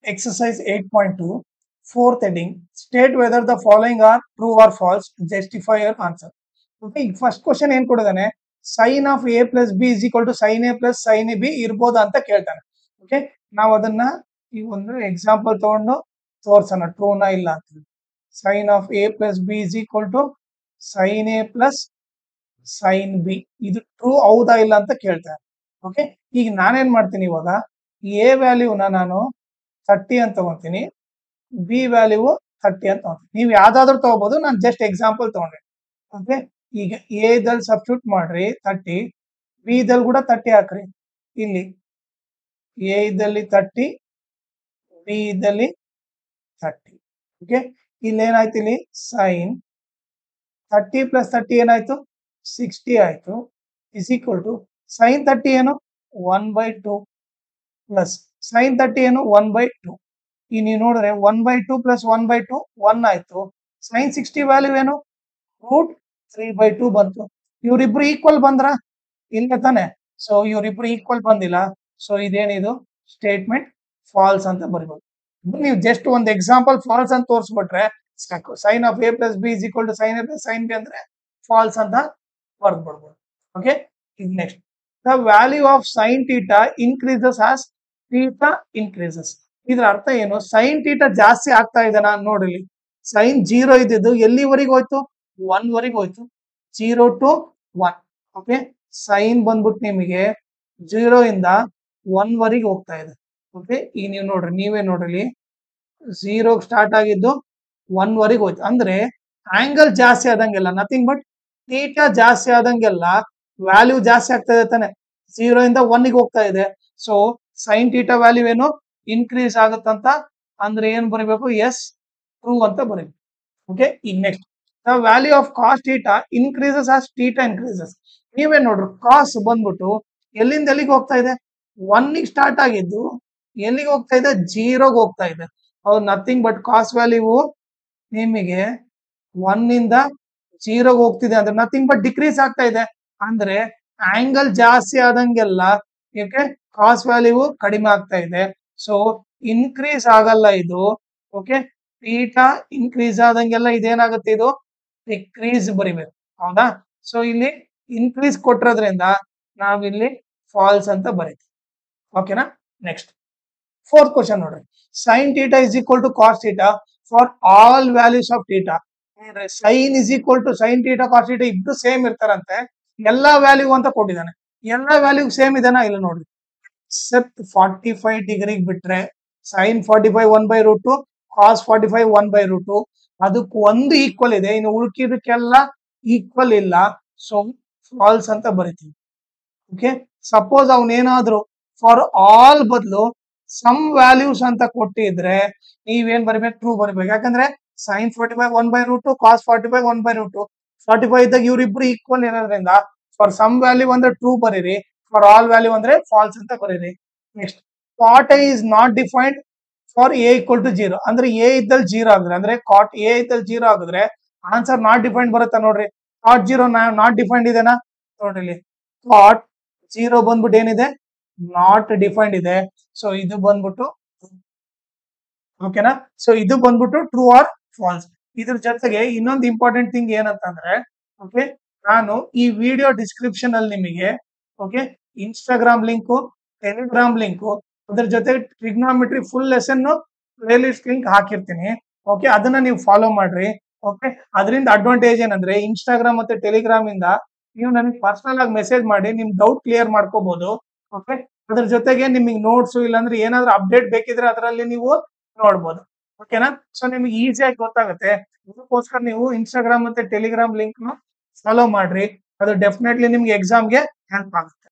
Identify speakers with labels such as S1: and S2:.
S1: exercise 8.2 fourth heading state whether the following are true or false justify your answer okay ಈಗ first question ಏನ್ ಕೊಡಿದಾನೆ sine of A plus B is equal to sine A plus sine A B ಇರ್ಬೋದಾ ಅಂತ ಕೇಳ್ತಾನೆ okay ನಾವು ಅದನ್ನ ಈ ಒಂದು ಎಕ್ಸಾಂಪಲ್ ತಗೊಂಡು ತೋರ್ಸೋಣ ಟ್ರೂನಾ ಇಲ್ಲ ಅಂತ sine of A plus B is equal to sine A plus sine B ಇದು ಟ್ರೂ ಹೌದಾ ಇಲ್ಲ ಅಂತ ಕೇಳ್ತಾರೆ ಓಕೆ ಈಗ ನಾನೇನ್ ಮಾಡ್ತೀನಿ ಇವಾಗ ಎ ವ್ಯಾಲ್ಯೂನ ನಾನು ಥರ್ಟಿ ಅಂತ ತಗೊಂತೀನಿ ಬಿ ವ್ಯಾಲ್ಯೂ ಥರ್ಟಿ ಅಂತ ತಗೊಂತೀನಿ ನೀವು ಯಾವ್ದಾದ್ರು ತಗೋಬಹುದು ನಾನು ಜಸ್ಟ್ ಎಕ್ಸಾಂಪಲ್ ತಗೊಂಡೆ ಓಕೆ ಈಗ ಎ ದಲ್ಲಿ ಸಬ್ಸ್ಟಿಟ್ಯೂಟ್ ಮಾಡ್ರಿ ಥರ್ಟಿ ಬಿ ದಲ್ಲಿ ಕೂಡ ಥರ್ಟಿ ಹಾಕ್ರಿ ಇಲ್ಲಿ ಎ ಇದ್ದಲ್ಲಿ ಥರ್ಟಿ ಬಿ ಇದ್ದಲ್ಲಿ ಥರ್ಟಿ ಓಕೆ ಇಲ್ಲಿ ಏನಾಯ್ತು ಇಲ್ಲಿ ಸೈನ್ ಥರ್ಟಿ ಪ್ಲಸ್ ಥರ್ಟಿ ಏನಾಯ್ತು ಸಿಕ್ಸ್ಟಿ ಆಯ್ತು is equal to sine thirty ಏನು one by two plus sine thirty ಏನು ಒನ್ ಬೈ ಟು ಈ ನೀವು ನೋಡಿದ್ರೆ one by two plus one by two one ಆಯ್ತು ಸೈನ್ ಸಿಕ್ಸ್ಟಿ ವ್ಯಾಲ್ಯೂ ಏನು ರೂಟ್ ತ್ರೀ ಬೈ ಟು ಬಂತು ಇವ್ರಿಬ್ರು ಈಕ್ವಲ್ ಬಂದ್ರ ಇಲ್ಲ ತಾನೆ ಸೊ ಇವ್ರಿಬ್ರು ಈಕ್ವಲ್ ಬಂದಿಲ್ಲ ಸೊ ಇದೇನಿದು ಸ್ಟೇಟ್ಮೆಂಟ್ ಫಾಲ್ಸ್ ಅಂತ ಬರಿಬೋದು ನೀವು ಜಸ್ಟ್ ಒಂದು ಎಕ್ಸಾಂಪಲ್ ಫಾಲ್ಸ್ ಅಂತ ತೋರಿಸ್ಬಿಟ್ರೆ ಸಾಕು sine of A plus B is equal to sine A plus sine B ಅಂದ್ರೆ ಫಾಲ್ಸ್ ಅಂತ ಬರ್ದ್ ಬಿಡ್ಬೋದು ಓಕೆ ಈಗ next the value of sine theta increases as theta increases ಇದ್ರ ಅರ್ಥ ಏನು ಸೈನ್ ಟೀಟಾ ಜಾಸ್ತಿ ಆಗ್ತಾ ಇದೆ ನಾನು ನೋಡಿಲಿ ಸೈನ್ ಜೀರೋ ಇದ್ದಿದ್ದು ಎಲ್ಲಿವರೆಗೆ ಹೋಯ್ತು ಒನ್ ವರೆಗೆ ಹೋಯ್ತು zero to one okay sine ಬಂದ್ಬಿಟ್ಟು ನಿಮಗೆ ಜೀರೋ ಇಂದ ಒನ್ ವರೆಗೆ ಹೋಗ್ತಾ ಇದೆ ಓಕೆ ಈಗ ನೀವು ನೋಡ್ರಿ ನೀವೇ ನೋಡ್ರಿ ಝೀರೋ ಸ್ಟಾರ್ಟ್ ಆಗಿದ್ದು ಒನ್ ವರೆಗೆ ಹೋಯ್ತು ಅಂದ್ರೆ ಆಂಗಲ್ ಜಾಸ್ತಿ ಆದಂಗೆಲ್ಲ ನಥಿಂಗ್ ಬಟ್ ಟೀಟಾ ಜಾಸ್ತಿ ಆದಂಗೆಲ್ಲ ವ್ಯಾಲ್ಯೂ ಜಾಸ್ತಿ ಆಗ್ತಾ ಇದೆ ತಾನೆ ಝೀರೋ ಇಂದ ಒನ್ಗೆ ಹೋಗ್ತಾ ಇದೆ ಸೊ ಸೈನ್ ಟೀಟಾ ವ್ಯಾಲ್ಯೂ ಏನು ಇನ್ಕ್ರೀಸ್ ಆಗುತ್ತಂತ ಅಂದ್ರೆ ಏನ್ ಬರೀಬೇಕು ಎಸ್ ಟ್ರೂ ಅಂತ ಬರೀಬೇಕು ಓಕೆ ಈಗ next the value of cos theta increases as theta increases ನೀವೇ ನೋಡ್ರಿ ಕಾಸ್ಟ್ ಬಂದ್ಬಿಟ್ಟು ಎಲ್ಲಿಂದ ಎಲ್ಲಿಗೆ ಹೋಗ್ತಾ ಇದೆ ಒನ್ನಿಗೆ ಸ್ಟಾರ್ಟ್ ಆಗಿದ್ದು ಎಲ್ಲಿಗೆ ಹೋಗ್ತಾ ಇದೆ ಜೀರೋಗೆ ಹೋಗ್ತಾ ಇದೆ ಹೌದು ನಥಿಂಗ್ ಬಟ್ ಕಾಸ್ಟ್ ವ್ಯಾಲ್ಯೂ ನಿಮಗೆ ಒನ್ ಇಂದ ಜೀರೋಗೆ ಹೋಗ್ತಿದೆ ಅಂದ್ರೆ ನಥಿಂಗ್ ಬಟ್ ಡಿಕ್ರೀಸ್ ಆಗ್ತಾ ಇದೆ ಅಂದ್ರೆ ಆಂಗಲ್ ಜಾಸ್ತಿ ಆದಂಗೆಲ್ಲ ಯಾಕೆ ಕಾಸ್ ವ್ಯಾಲ್ಯೂ ಕಡಿಮೆ ಆಗ್ತಾ ಇದೆ ಸೊ ಇನ್ಕ್ರೀಸ್ ಆಗಲ್ಲ ಇದು ಓಕೆ ಟೀಟಾ ಇನ್ಕ್ರೀಸ್ ಆದಂಗೆಲ್ಲ ಇದೇನಾಗುತ್ತೆ ಇದು ಡಿಕ್ರೀಸ್ ಬರಿಬೇಕು ಹೌದಾ ಸೊ ಇಲ್ಲಿ ಇನ್ಕ್ರೀಸ್ ಕೊಟ್ಟಿರೋದ್ರಿಂದ ನಾವಿಲ್ಲಿ ಫಾಲ್ಸ್ ಅಂತ ಬರೀತೀವಿ ಓಕೆನಾ ನೆಕ್ಸ್ಟ್ ಫೋರ್ತ್ ಕ್ವಶನ್ ನೋಡ್ರಿ sine theta is equal to cos theta for all values of theta sine is equal to sine theta cos theta ಇಬ್ರು ಸೇಮ್ ಇರ್ತಾರಂತೆ ಎಲ್ಲಾ ವ್ಯಾಲ್ಯೂ ಅಂತ ಕೊಟ್ಟಿದ್ದಾನೆ ಎಲ್ಲಾ ವ್ಯಾಲ್ಯೂ ಸೇಮ್ ಇದೆನಾ ಇಲ್ಲ ನೋಡ್ರಿ ಎಕ್ಸೆಪ್ಟ್ ಫಾರ್ಟಿ ಫೈವ್ ಡಿಗ್ರಿಗೆ ಬಿಟ್ರೆ sine forty five one by root cos forty five one by root ಅದಕ್ಕೆ ಒಂದು ಈಕ್ವಲ್ ಇದೆ ಇನ್ನು ಉಳ್ಕಿದಕ್ಕೆಲ್ಲ ಈಕ್ವಲ್ ಇಲ್ಲ ಸೊ ಫಾಲ್ಸ್ ಅಂತ ಬರಿತೀವಿ ಓಕೆ ಸಪೋಸ್ ಅವನೇನಾದ್ರು ಫಾರ್ ಆಲ್ ಬದಲು ಸಮ್ ವ್ಯಾಲ್ಯೂಸ್ ಅಂತ ಕೊಟ್ಟಿದ್ರೆ ನೀವೇನ್ ಬರಿಬೇಕು ಟ್ರೂ ಬರಿಬೇಕು ಯಾಕಂದ್ರೆ sine forty five one by root cos forty five one by root forty five ಇದ್ದಾಗ ಇವ್ರಿಬ್ರು ಈಕ್ವಲ್ ಇರೋದ್ರಿಂದ ಫಾರ್ ಸಮ್ ವ್ಯಾಲ್ಯೂ ಅಂದ್ರೆ ಟ್ರೂ ಬರೀರಿ ಫಾರ್ ಆಲ್ ವ್ಯಾಲ್ಯೂ ಅಂದ್ರೆ ಫಾಲ್ಸ್ ಅಂತ ಬರೀರಿ next cot A is not defined for A equal to zero ಅಂದ್ರೆ A ಇದ್ದಲ್ಲಿ ಜೀರೋ ಆಗಿದ್ರೆ ಅಂದ್ರೆ ಕಾಟ್ ಎ ಇದ್ದಲ್ಲಿ ಜೀರೋ ಆಗಿದ್ರೆ ಆನ್ಸರ್ ನಾಟ್ ಡಿಫೈನ್ಡ್ ಬರುತ್ತಾ ನೋಡ್ರಿ ಕಾಟ್ ಜೀರೋ ನಾಟ್ ಡಿಫೈನ್ಡ್ ಇದೆನಾ ನೋಡ್ರಿ ಇಲ್ಲಿ ಕಾಟ್ ಜೀರೋ ಬಂದ್ಬಿಟ್ಟು ಏನಿದೆ ನಾಟ್ ಡಿಫೈನ್ಡ್ ಇದೆ ಸೊ ಇದು ಬಂದ್ಬಿಟ್ಟು ಓಕೆನಾ ಸೊ ಇದು ಬಂದ್ಬಿಟ್ಟು ಟ್ರೂ ಆರ್ ಫಾಲ್ಸ್ ಇದ್ರ ಜೊತೆಗೆ ಇನ್ನೊಂದು ಇಂಪಾರ್ಟೆಂಟ್ ಥಿಂಗ್ ಏನಂತಂದ್ರೆ ಓಕೆ ನಾನು ಈ ವಿಡಿಯೋ ಡಿಸ್ಕ್ರಿಪ್ಷನ್ ಅಲ್ಲಿ ನಿಮಗೆ okay Instagram link Telegram link ಅದ್ರ ಜೊತೆ trigonometry full lesson playlist link ಹಾಕಿರ್ತೀನಿ ಓಕೆ ಅದನ್ನ ನೀವು ಫಾಲೋ ಮಾಡ್ರಿ ಓಕೆ ಅದರಿಂದ ಅಡ್ವಾಂಟೇಜ್ ಏನಂದ್ರೆ ಇನ್ಸ್ಟಾಗ್ರಾಮ್ ಮತ್ತೆ ಟೆಲಿಗ್ರಾಮ್ ಇಂದ ನೀವು ನನಗೆ ಪರ್ಸನಲ್ ಆಗಿ ಮೆಸೇಜ್ ಮಾಡಿ ನಿಮ್ ಡೌಟ್ ಕ್ಲಿಯರ್ ಮಾಡ್ಕೋಬಹುದು ಓಕೆ ಅದ್ರ ಜೊತೆಗೆ ನಿಮಗೆ ನೋಟ್ಸ್ ಇಲ್ಲಾಂದ್ರೆ ಏನಾದ್ರೂ ಅಪ್ಡೇಟ್ ಬೇಕಿದ್ರೆ ಅದರಲ್ಲಿ ನೀವು ನೋಡ್ಬೋದು ಓಕೆನಾ ಸೊ ನಿಮಗೆ ಈಸಿಯಾಗಿ ಗೊತ್ತಾಗುತ್ತೆ ಅದಕ್ಕೋಸ್ಕರ ನೀವು ಇನ್ಸ್ಟಾಗ್ರಾಮ್ ಮತ್ತೆ ಟೆಲಿಗ್ರಾಮ್ ಲಿಂಕ್ ನ ಫಾಲೋ ಮಾಡ್ರಿ ಅದು ಡೆಫಿನೆಟ್ಲಿ ನಿಮ್ಗೆ ಎಕ್ಸಾಮ್ಗೆ ಹೆಲ್ಪ್ ಆಗುತ್ತೆ